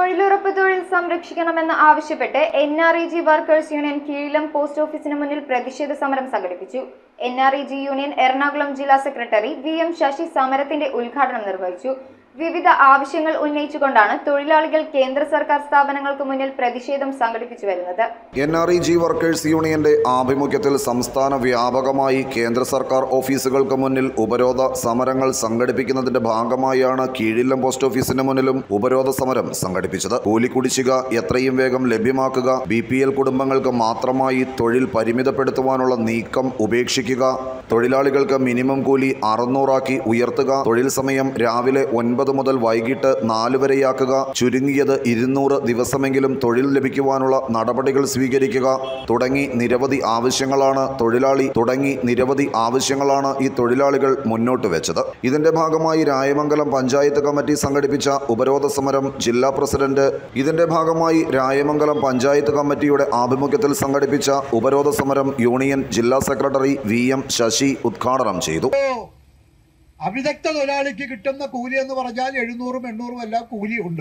തൊഴിലുറപ്പ് തൊഴിൽ സംരക്ഷിക്കണമെന്ന് ആവശ്യപ്പെട്ട് N R E G workers union കീഴിലം പോസ്റ്റ് ഓഫീസിന് മുന്നിൽ പ്രതിഷേധ സമരം സംഘടിപ്പിച്ചു N R E G union Ernakulam ജില്ലാ സെക്രട്ടറി വി എം ശശി സമരത്തിന്റെ ഉദ്ഘാടനം നിർവഹിച്ചു വിവിധ ആവശ്യങ്ങൾ ഉന്നയിച്ചുകൊണ്ടാണ് തൊഴിലാളികൾ കേന്ദ്ര സർക്കാർ സ്ഥാപനങ്ങൾക്ക് മുന്നിൽ പ്രതിഷേധം സംഘടിപ്പിച്ചു വരുന്നത് N R E G workers യൂണിയന്റെ ആഭിമുഖ്യത്തിൽ സംസ്ഥാന വ്യാപകമായി കേന്ദ്ര സർക്കാർ ഓഫീസുകൾക്ക് മുന്നിൽ ഉപരോധ സമരങ്ങൾ സംഘടിപ്പിക്കുന്നതിന്റെ ഭാഗമായാണ് കീഴില്ലം പോസ്റ്റ് ഓഫീസിന് മുന്നിലും ഉപരോധ സമരം സംഘടിപ്പിച്ചത് കൂലിക്കുടിശ്ശിക എത്രയും വേഗം ലഭ്യമാക്കുക ബി പി എൽ കുടുംബങ്ങൾക്ക് മാത്രമായി തൊഴിൽ പരിമിതപ്പെടുത്തുവാനുള്ള നീക്കം ഉപേക്ഷിക്കുക തൊഴിലാളികൾക്ക് മിനിമം കൂലി അറുന്നൂറാക്കി ഉയർത്തുക തൊഴിൽ സമയം രാവിലെ ഒൻപത് മുതൽ വൈകിട്ട് നാല് വരെയാക്കുക ചുരുങ്ങിയത് ഇരുന്നൂറ് ദിവസമെങ്കിലും തൊഴിൽ ലഭിക്കുവാനുള്ള നടപടികൾ സ്വീകരിക്കുക തുടങ്ങി നിരവധി ആവശ്യങ്ങളാണ് തൊഴിലാളി തുടങ്ങി നിരവധി ആവശ്യങ്ങളാണ് ഈ തൊഴിലാളികൾ മുന്നോട്ട് വെച്ചത് ഇതിന്റെ ഭാഗമായി രായമംഗലം പഞ്ചായത്ത് കമ്മിറ്റി സംഘടിപ്പിച്ച ഉപരോധ സമരം ജില്ലാ പ്രസിഡന്റ് ഇതിന്റെ ഭാഗമായി രായമംഗലം പഞ്ചായത്ത് കമ്മിറ്റിയുടെ ആഭിമുഖ്യത്തിൽ സംഘടിപ്പിച്ച ഉപരോധ സമരം യൂണിയൻ ജില്ലാ സെക്രട്ടറി വി എം ശശി ഉദ്ഘാടനം ചെയ്തു അവിദഗ്ധ തൊഴിലാളിക്ക് കിട്ടുന്ന കൂലി എന്ന് പറഞ്ഞാൽ എഴുന്നൂറും എണ്ണൂറും എല്ലാം കൂലിയുണ്ട്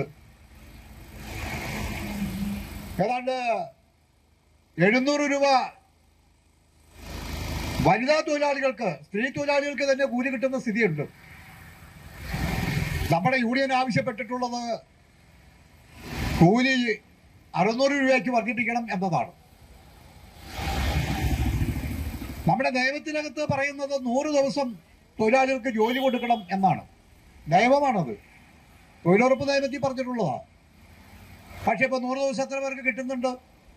ഏതാണ്ട് എഴുന്നൂറ് രൂപ വനിതാ തൊഴിലാളികൾക്ക് സ്ത്രീ തൊഴിലാളികൾക്ക് തന്നെ കൂലി കിട്ടുന്ന സ്ഥിതിയുണ്ട് നമ്മുടെ യൂണിയൻ ആവശ്യപ്പെട്ടിട്ടുള്ളത് കൂലി അറുന്നൂറ് രൂപയ്ക്ക് വർദ്ധിപ്പിക്കണം എന്നതാണ് നമ്മുടെ നിയമത്തിനകത്ത് പറയുന്നത് നൂറ് ദിവസം തൊഴിലാളികൾക്ക് ജോലി കൊടുക്കണം എന്നാണ് നിയമമാണത് തൊഴിലുറപ്പ് നിയമത്തിൽ പറഞ്ഞിട്ടുള്ളതാണ് പക്ഷെ ഇപ്പൊ നൂറ് ദിവസം എത്ര പേർക്ക് കിട്ടുന്നുണ്ട്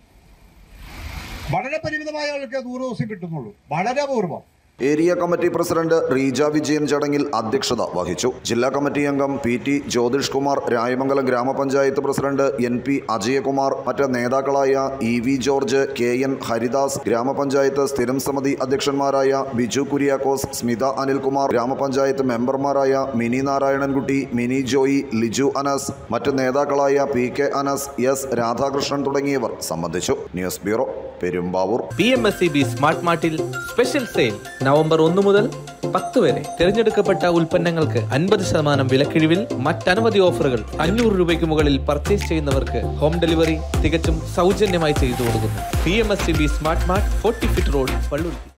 വളരെ പരിമിതമായ ആൾക്ക് നൂറ് ദിവസം കിട്ടുന്നുള്ളൂ വളരെ അപൂർവം area committee president Reeja Vijayan ചടങ്ങിൽ അധ്യക്ഷത വഹിച്ചു ജില്ലാ കമ്മിറ്റി അംഗം പി ടി ജ്യോതിഷ് കുമാർ രായമംഗലം ഗ്രാമപഞ്ചായത്ത് പ്രസിഡന്റ് എൻ പി അജയകുമാർ മറ്റ് നേതാക്കളായ E V George K N Haridas ഗ്രാമപഞ്ചായത്ത് സ്ഥിരം സമിതി അധ്യക്ഷന്മാരായ ബിജു കുര്യാക്കോസ് സ്മിത അനിൽകുമാർ ഗ്രാമപഞ്ചായത്ത് മെമ്പർമാരായ മിനി നാരായണൻകുട്ടി മിനി ജോയി ലിജു അനസ് മറ്റ് നേതാക്കളായ P K Anas S Radhakrishnan തുടങ്ങിയവർ സംബന്ധിച്ചു news bureau Perumbavoor P M S C B smart മാർട്ടിൽ സ്പെഷ്യൽ സെയിൽ നവംബർ ഒന്ന് മുതൽ പത്ത് വരെ തിരഞ്ഞെടുക്കപ്പെട്ട ഉൽപ്പന്നങ്ങൾക്ക് അൻപത് ശതമാനം വിലക്കിഴിവിൽ മറ്റനവധി ഓഫറുകൾ അഞ്ഞൂറ് രൂപയ്ക്ക് മുകളിൽ പർച്ചേസ് ചെയ്യുന്നവർക്ക് ഹോം ഡെലിവറി തികച്ചും സൗജന്യമായി ചെയ്തു കൊടുക്കുന്നു P M S C B smart mart forty feet road Pallur